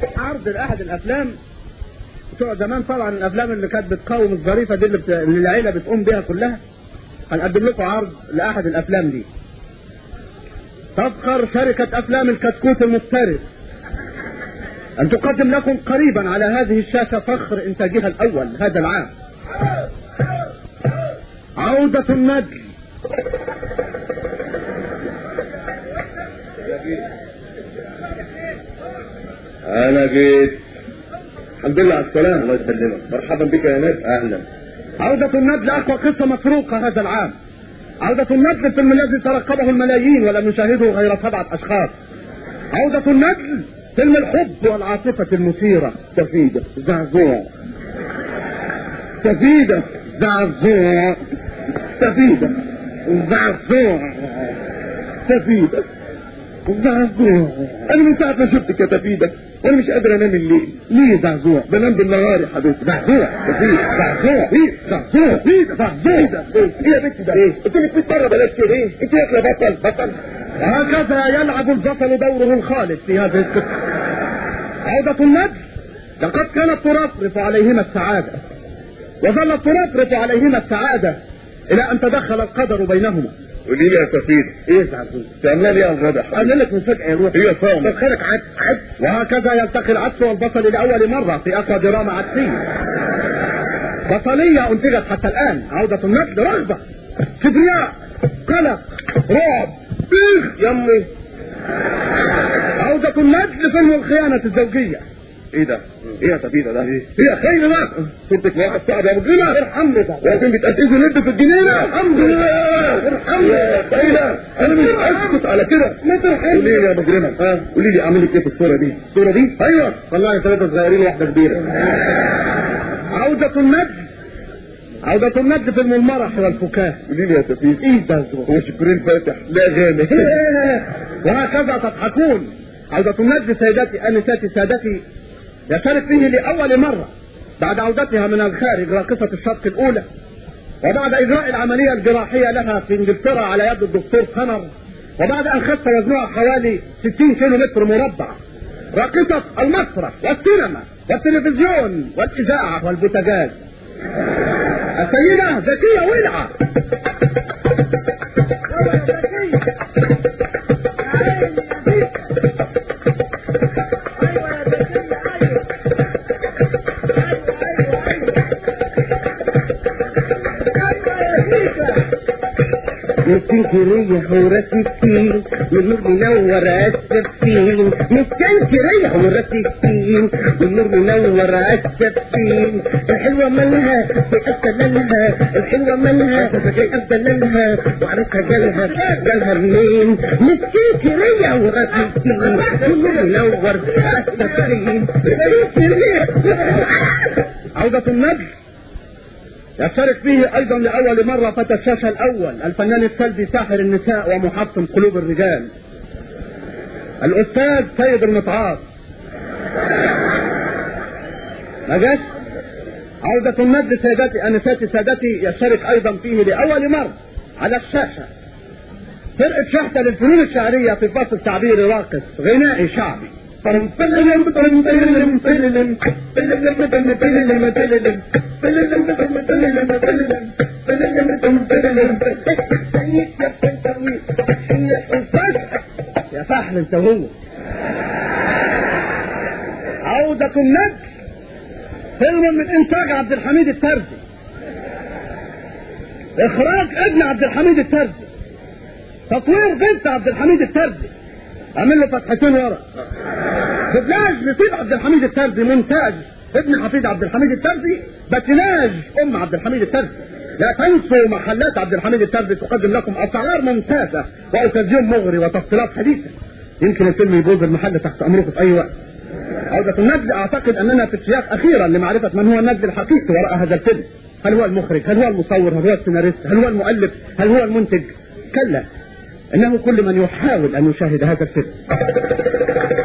عرض لاحد الافلام بتوع زمان طبعا الافلام اللي كانت بتقاوم الظريفه دي اللي, بت... اللي العيله بتقوم بيها كلها هنقدم لكم عرض لاحد الافلام دي تفخر شركة افلام الكتكوت المفترس ان تقدم لكم قريبا على هذه الشاشة فخر انتاجها الاول هذا العام عودة النجل انا جيت الحمد لله على السلامة الله يسلمك مرحبا بك يا ناس اهلا عودة النجل اقوى قصة مسروقة هذا العام عودة النجل الفيلم الذي ترقبه الملايين ولم يشاهده غير سبعة اشخاص عودة النجل فيلم الحب والعاطفة المثيرة سفيدة زعزوع سفيدة زعزوع سفيدة زعزوع سفيدة زعزوع انا من ساعة ما شفتك يا سفيدة وانا مش قادر انام الليل ليه زعزوع بنام بالنهار يا حبيبتي زعزوع سفيدة زعزوع ايه زعزوع ايه زعزوع ايه يا بنتي ده ايه قلت لك 100 مرة بلاش كده ايه انت يا بطل بطل وهكذا يلعب البطل دوره الخالد في هذه القصة عودة النجل لقد كانت ترفرف عليهما السعادة وظلت ترفرف عليهما السعادة إلى أن تدخل القدر بينهما قولي لي يا سفيدة إيه زعزوع تعملها ليه يا غدا قال لك مفاجأة يا روح هي فاهمة تدخلك عدس عدس وهكذا يلتقي العدس والبصل لأول مرة في أقوى دراما عدسية بصلية أنتجت حتى الآن عودة النجل رغبة كبرياء قلق رعب ايه يمي عودة النجل فيلم الخيانة الزوجية ايه ده ايه يا سفيدة ده ايه هي خير بقى صورتك واحد صعب يا مجرمة ارحمني بقى وقتين بتأسسوا ند في الجنينة الحمد لله ارحمني يا سيدة انا مش اسكت على كده ما ترحمني قولي لي يا مجرمة ها قولي لي اعمل لك ايه في الصورة دي الصورة دي ايوه والله ثلاثة صغيرين واحدة كبيرة عودة النجل عودة النجل فيلم المرح والفكاهة قولي لي يا سفيدة ايه ده الزوج هو شكرين فاتح لا غامق وهكذا تضحكون عودة النجل سيداتي انساتي سادتي يشارك فيه لأول مرة بعد عودتها من الخارج راقصة الشرق الأولى وبعد إجراء العملية الجراحية لها في إنجلترا على يد الدكتور سمر وبعد أن خف وزنها حوالي 60 كيلو متر مربع راقصة المسرح والسينما والتلفزيون والإذاعة والبوتاجاز السيدة زكية ولعة مستنكرية وراسكين والنور منور السفين مستنكرية وراسكين والنور منور السفين الحلوة مالها بأسلالها الحلوة مالها بأسلالها وعرفها جالها جالها منين مستنكرية وراسكين والنور منور السفين عودة النجل يشترك فيه ايضا لاول مرة فتى الشاشة الاول الفنان السلبي ساحر النساء ومحطم قلوب الرجال الاستاذ سيد المتعاط ما جاش عودة النجل سيداتي انساتي سادتي يشترك ايضا فيه لاول مرة على الشاشة فرقة شحتة للفنون الشعرية في فصل تعبيري راقص غنائي شعبي يا فحل انت هو عودة النجل فيلم من انتاج عبد الحميد الترزي اخراج ابن عبد الحميد الترزي تصوير بنت عبد الحميد الترزي عامل له فتحتين ورا دبلاج نصيب عبد الحميد الترزي مونتاج ابن حفيد عبد الحميد الترزي باتيناج ام عبد الحميد الترزي لا تنسوا محلات عبد الحميد الترزي تقدم لكم اسعار ممتازه واوكازيون مغري وتفصيلات حديثه يمكن الفيلم يبوظ المحل تحت امركم في اي وقت عودة النجد اعتقد اننا في السياق اخيرا لمعرفة من هو النجد الحقيقي وراء هذا الفيلم هل هو المخرج هل هو المصور هل هو السيناريست هل هو المؤلف هل هو المنتج كلا انه كل من يحاول ان يشاهد هذا الفيلم